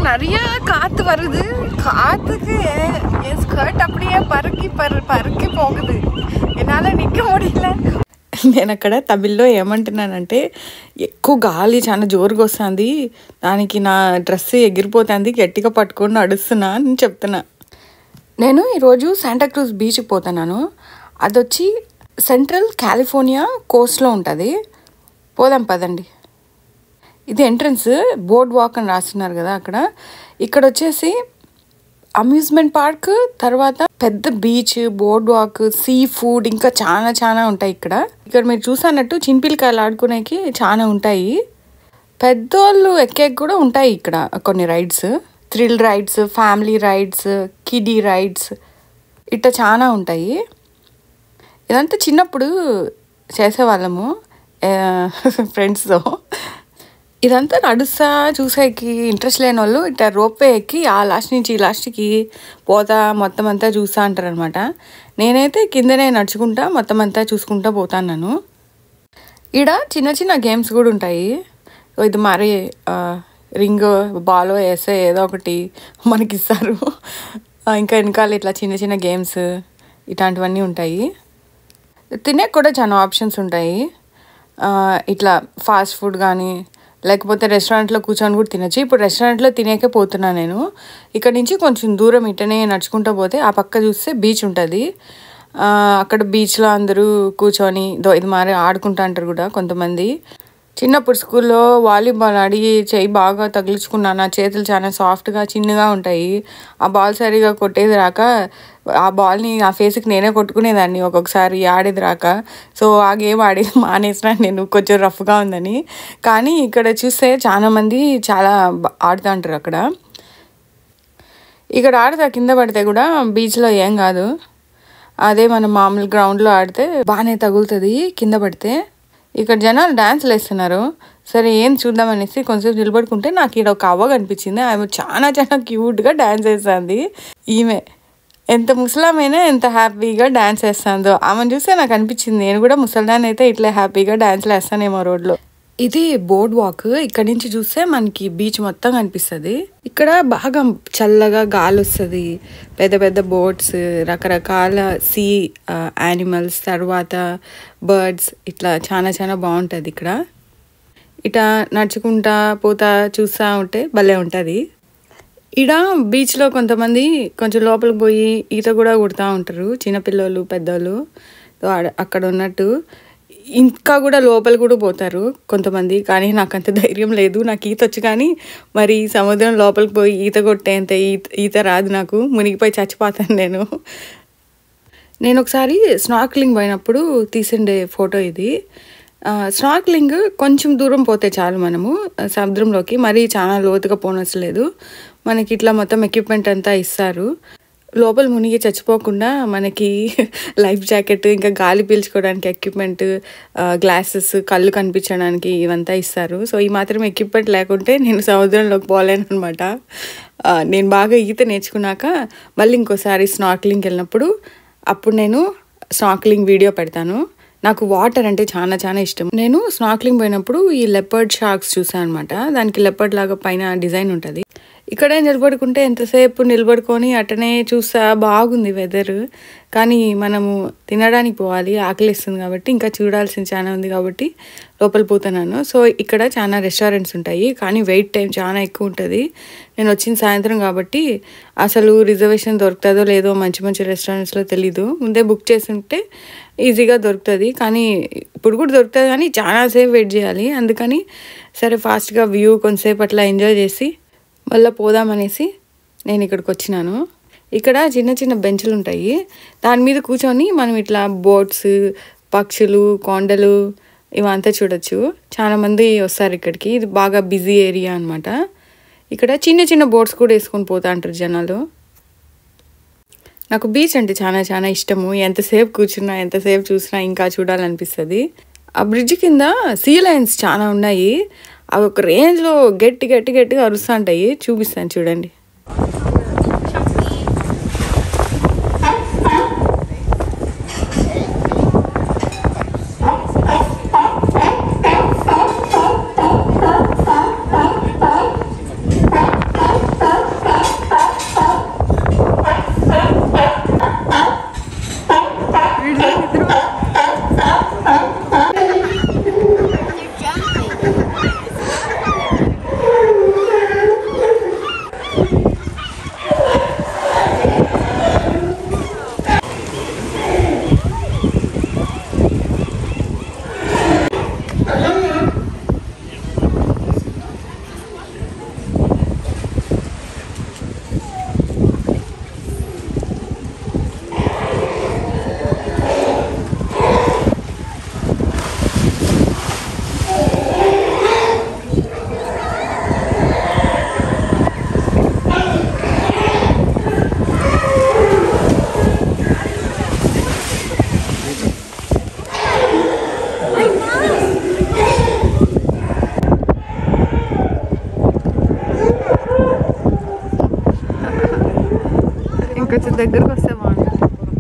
நிறைய காத்து வருது காத்துக்கு என் ஸ்கர்ட் அப்படியே பறக்கி பற பறக்கி போகுது ఎన్నాల నిక్క முடியல నేను అక్కడ తమిళ్లో ఏమంటున్నానంటే ఎక్కువ గాలి చాలా జోరుగా వస్తుంది దానికి నా డ్రెస్ ఎగిరిపోతుంది గట్టిగా పట్టుకొని నడుస్తున్నా అని చెప్తున్నా నేను ఈరోజు శాంటాక్రూజ్ బీచ్కి పోతున్నాను అది వచ్చి సెంట్రల్ కాలిఫోర్నియా కోస్ట్లో ఉంటుంది పోదాం పదండి ఇది ఎంట్రన్స్ బోర్డ్ వాక్ అని రాస్తున్నారు కదా అక్కడ ఇక్కడ వచ్చేసి అమ్యూజ్మెంట్ పార్క్ తర్వాత పెద్ద beach boardwalk seafood ఇంకా చాలా చాలా ఉంటాయి ఇక్కడ ఇక్కడ మీరు చూసానట్టు చిన్పిల్కాయలు ఆడుకునేకి చాలా ఉంటాయి పెద్దోళ్ళు ఎక్కే కూడా ఉంటాయి ఇక్కడ కొన్ని rides thrill rides family rides kiddie rides ఇట్లా చాలా ఉంటాయి ఇదంతా చిన్నప్పుడు చేసేవాళ్ళము ఫ్రెండ్స్తో ఇదంతా నడుస్తా చూసేకి ఇంట్రెస్ట్ లేని వాళ్ళు ఇట్లా రోపే ఎక్కి ఆ లాస్ట్ నుంచి ఈ లాస్ట్కి పోతా మొత్తం అంతా చూస్తా అంటారు అనమాట నేనైతే కిందనే నడుచుకుంటా మొత్తం అంతా చూసుకుంటా పోతాను ఈడ చిన్న చిన్న గేమ్స్ కూడా ఉంటాయి ఇది మరి రింగ్ బాల్ వేసే ఏదో ఒకటి మనకి ఇస్తారు ఆ, ఇంకా వెనకాల ఇట్లా చిన్న చిన్న గేమ్స్ ఇట్లాంటివన్నీ ఉంటాయి తినే కూడా చాలా ఆప్షన్స్ ఉంటాయి ఆ, ఇట్లా ఫాస్ట్ ఫుడ్ కానీ లేకపోతే రెస్టారెంట్లో కూర్చొని కూడా తినచ్చు ఇప్పుడు రెస్టారెంట్లో తినేకే పోతున్నా నేను ఇక్కడ నుంచి కొంచెం దూరం ఇటనే నడుచుకుంటూ పోతే ఆ పక్క చూస్తే బీచ్ ఉంటుంది ఆ, అక్కడ బీచ్లో అందరూ కూర్చొని దో ఇది మరి ఆడుకుంటా అంటారు కూడా కొంతమంది చిన్నప్పుడు స్కూల్లో వాలీబాల్ ఆడి చెయ్యి బాగా తగిలించుకున్నాను నా చేతులు చాలా సాఫ్ట్గా చిన్నగా ఉంటాయి ఆ బాల్ సరిగా కొట్టేది రాక ఆ బాల్ని ఆ ఫేస్కి నేనే కొట్టుకునేదాన్ని ఒక్కొక్కసారి ఆడేది రాక సో ఆ గేమ్ ఆడేది మానేసిన నేను కొంచెం రఫ్గా ఉందని కానీ ఇక్కడ చూస్తే చాలా మంది చాలా బా- ఆడుతూ ఉంటారు అక్కడ ఇక్కడ ఆడితే కింద పడితే కూడా బీచ్లో ఏం కాదు అదే మనం మామూలు గ్రౌండ్లో ఆడితే బాగానే తగులుతుంది కింద పడితే ఇక్కడ జనాలు డ్యాన్స్లు వేస్తున్నారు సరే ఏం చూద్దాం అనేసి కొంచెం నిలబడుకుంటే నాకు ఇక్కడ ఒక అవ్వ కనిపించింది ఆమె చాలా చాలా క్యూట్గా డ్యాన్స్ వేస్తుంది ఈమె ఎంత ముసలామైనా ఎంత హ్యాపీగా డ్యాన్స్ వేస్తుందో ఆమెను చూస్తే నాకు అనిపించింది నేను కూడా ముసల్దాన్ని అయితే ఇట్లా హ్యాపీగా డ్యాన్స్లు వేస్తానేమో రోడ్లో ఇది బోర్డ్ వాక్ ఇక్కడ నుంచి చూస్తే మనకి బీచ్ మొత్తం కనిపిస్తుంది ఇక్కడ బాగా చల్లగా గాలి వస్తుంది పెద్ద పెద్ద బోట్స్ రకరకాల సీ యానిమల్స్ తర్వాత బర్డ్స్ ఇట్లా చాలా చాలా బాగుంటుంది ఇక్కడ ఇట నడుచుకుంటా పోతా చూస్తూ ఉంటే భలే ఉంటుంది ఈడ బీచ్లో కొంతమంది కొంచెం లోపలికి పోయి ఈత కూడా కొడుతూ ఉంటారు చిన్నపిల్లలు పెద్దోళ్ళు సో ఆడ- అక్కడ ఉన్నట్టు ఇంకా కూడా లోపల కూడా పోతారు కొంతమంది కానీ నాకు అంత ధైర్యం లేదు నాకు ఈత వచ్చు కానీ మరి సముద్రం లోపలికి పోయి ఈత కొట్టేంత ఈత ఈత రాదు నాకు మునిగిపోయి చచ్చిపోతాను నేను నేను ఒకసారి స్నార్క్లింగ్ పోయినప్పుడు తీసిండే ఫోటో ఇది స్నార్క్లింగ్ కొంచెం దూరం పోతే చాలు మనము ఆ, సముద్రంలోకి మరీ చాలా లోతుగా పోనవసలేదు మనకి ఇట్లా మొత్తం ఎక్విప్మెంట్ అంతా ఇస్తారు లోపల మునిగి చచ్చిపోకుండా మనకి లైఫ్ జాకెట్ ఇంకా గాలి పీల్చుకోవడానికి ఎక్విప్మెంట్ గ్లాసెస్ కళ్ళు కనిపించడానికి ఇవంతా ఇస్తారు సో ఈ మాత్రం ఎక్విప్మెంట్ లేకుంటే నేను సముద్రంలోకి పోలేను అనమాట నేను బాగా ఈత నేర్చుకున్నాక మళ్ళీ ఇంకోసారి స్నార్క్లింగ్కి వెళ్ళినప్పుడు అప్పుడు నేను స్నార్క్లింగ్ వీడియో పెడతాను నాకు వాటర్ అంటే చాలా చాలా ఇష్టం నేను స్నార్క్లింగ్ పోయినప్పుడు ఈ లెపర్డ్ షార్క్స్ చూసాను అనమాట దానికి లెపర్డ్ లాగా పైన డిజైన్ ఉంటుంది ఇక్కడే నిలబడుకుంటే ఎంతసేపు నిలబడుకొని అటనే చూస్తా బాగుంది వెదర్ కానీ మనము తినడానికి పోవాలి ఆకలిస్తుంది కాబట్టి ఇంకా చూడాల్సింది చాలా ఉంది కాబట్టి లోపల పోతున్నాను సో ఇక్కడ చాలా రెస్టారెంట్స్ ఉంటాయి కానీ వెయిట్ టైం చాలా ఎక్కువ ఉంటుంది నేను వచ్చిన సాయంత్రం కాబట్టి అసలు రిజర్వేషన్ దొరుకుతుందో లేదో మంచి మంచి రెస్టారెంట్స్లో తెలీదు ముందే బుక్ చేస్తుంటే ఈజీగా దొరుకుతుంది కానీ ఇప్పుడు కూడా దొరుకుతుంది కానీ చాలా సేపు వెయిట్ చేయాలి అందుకని సరే ఫాస్ట్గా వ్యూ కొంతసేపు అట్లా ఎంజాయ్ చేసి మళ్ళీ పోదామనేసి నేను ఇక్కడికి వచ్చినాను ఇక్కడ చిన్న చిన్న బెంచ్లు ఉంటాయి దాని మీద కూర్చొని మనం ఇట్లా బోట్స్ పక్షులు కొండలు ఇవంతా చూడొచ్చు చాలా మంది వస్తారు ఇక్కడికి ఇది బాగా బిజీ ఏరియా అన్నమాట ఇక్కడ చిన్న చిన్న బోట్స్ కూడా వేసుకొని పోతా అంటారు జనాలు నాకు బీచ్ అంటే చాలా చాలా ఇష్టము ఎంతసేపు కూర్చున్నా ఎంతసేపు చూసినా ఇంకా చూడాలనిపిస్తుంది ఆ బ్రిడ్జ్ కింద సీ లైన్స్ చాలా ఉన్నాయి అవి ఒక రేంజ్లో గట్టి గట్టి గట్టిగా అరుస్తూ ఉంటాయి చూపిస్తాను చూడండి ఇంకొంచెం దగ్గరకు వస్తే బాగుంటుంది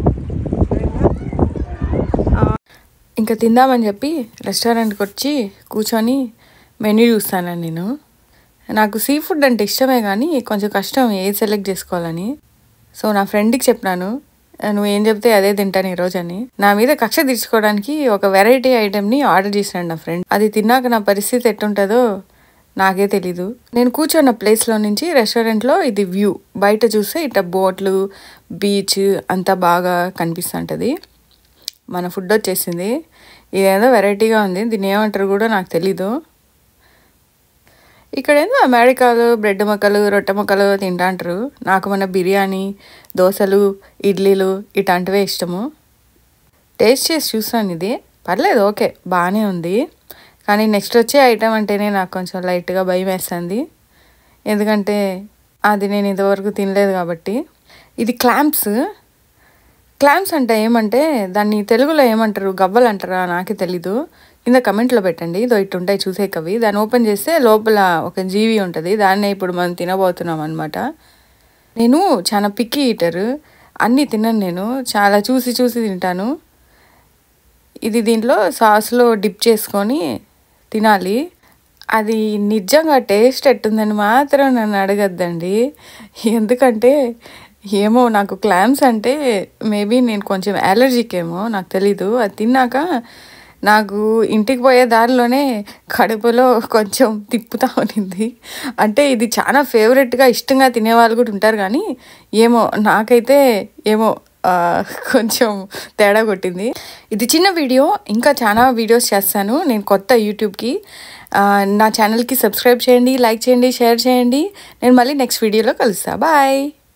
ఇంకా తిందామని చెప్పి రెస్టారెంట్కి వచ్చి కూర్చొని మెన్యూ చూస్తాను నేను నాకు సీ ఫుడ్ అంటే ఇష్టమే కానీ కొంచెం కష్టం ఏది సెలెక్ట్ చేసుకోవాలని సో నా ఫ్రెండ్కి చెప్పినాను నువ్వు ఏం చెప్తే అదే తింటాను ఈరోజు అని నా మీద కక్ష తీర్చుకోవడానికి ఒక వెరైటీ ఐటెంని ఆర్డర్ చేసినాడు నా ఫ్రెండ్ అది తిన్నాక నా పరిస్థితి ఎట్టుంటుందో నాకే తెలీదు నేను కూర్చున్న ప్లేస్లో నుంచి రెస్టారెంట్లో ఇది వ్యూ బయట చూస్తే ఇట్లా బోట్లు బీచ్ అంతా బాగా కనిపిస్తుంటుంది మన ఫుడ్ వచ్చేసింది ఇదేదో వెరైటీగా ఉంది దీన్ని ఏమంటారు కూడా నాకు తెలీదు ఇక్కడ ఏందో అమెరికాలు బ్రెడ్ ముక్కలు రొట్టె ముక్కలు తింటాంటారు నాకు మన బిర్యానీ దోశలు ఇడ్లీలు ఇట్లాంటివే ఇష్టము టేస్ట్ చేసి చూస్తాను ఇది పర్లేదు ఓకే బాగానే ఉంది కానీ నెక్స్ట్ వచ్చే ఐటెం అంటేనే నాకు కొంచెం లైట్గా భయం వేస్తుంది ఎందుకంటే అది నేను ఇంతవరకు తినలేదు కాబట్టి ఇది క్లాంప్స్ క్లాంప్స్ అంటే ఏమంటే దాన్ని తెలుగులో ఏమంటారు గవ్వలు అంటారా నాకే తెలీదు కింద కమెంట్లో పెట్టండి ఇదో ఇటు ఉంటాయి చూసేకవి దాన్ని ఓపెన్ చేస్తే లోపల ఒక జీవి ఉంటుంది దాన్నే ఇప్పుడు మనం తినబోతున్నాం అనమాట నేను చాలా పిక్కి ఈటర్ అన్నీ తిన్నాను నేను చాలా చూసి చూసి తింటాను ఇది దీంట్లో సాస్లో డిప్ చేసుకొని తినాలి అది నిజంగా టేస్ట్ ఎట్టుందని మాత్రం నన్ను అడగద్దండి ఎందుకంటే ఏమో నాకు క్లామ్స్ అంటే మేబీ నేను కొంచెం అలర్జిక్ ఏమో నాకు తెలీదు అది తిన్నాక నాకు ఇంటికి పోయే దారిలోనే కడుపులో కొంచెం తిప్పుతా ఉన్నింది అంటే ఇది చాలా ఫేవరెట్గా ఇష్టంగా తినేవాళ్ళు కూడా ఉంటారు కానీ ఏమో నాకైతే ఏమో ఆ, కొంచెం తేడా కొట్టింది ఇది చిన్న వీడియో ఇంకా చాలా వీడియోస్ చేస్తాను నేను కొత్త యూట్యూబ్కి ఆ, నా ఛానల్కి సబ్స్క్రైబ్ చేయండి లైక్ చేయండి షేర్ చేయండి నేను మళ్ళీ నెక్స్ట్ వీడియోలో కలుస్తా బాయ్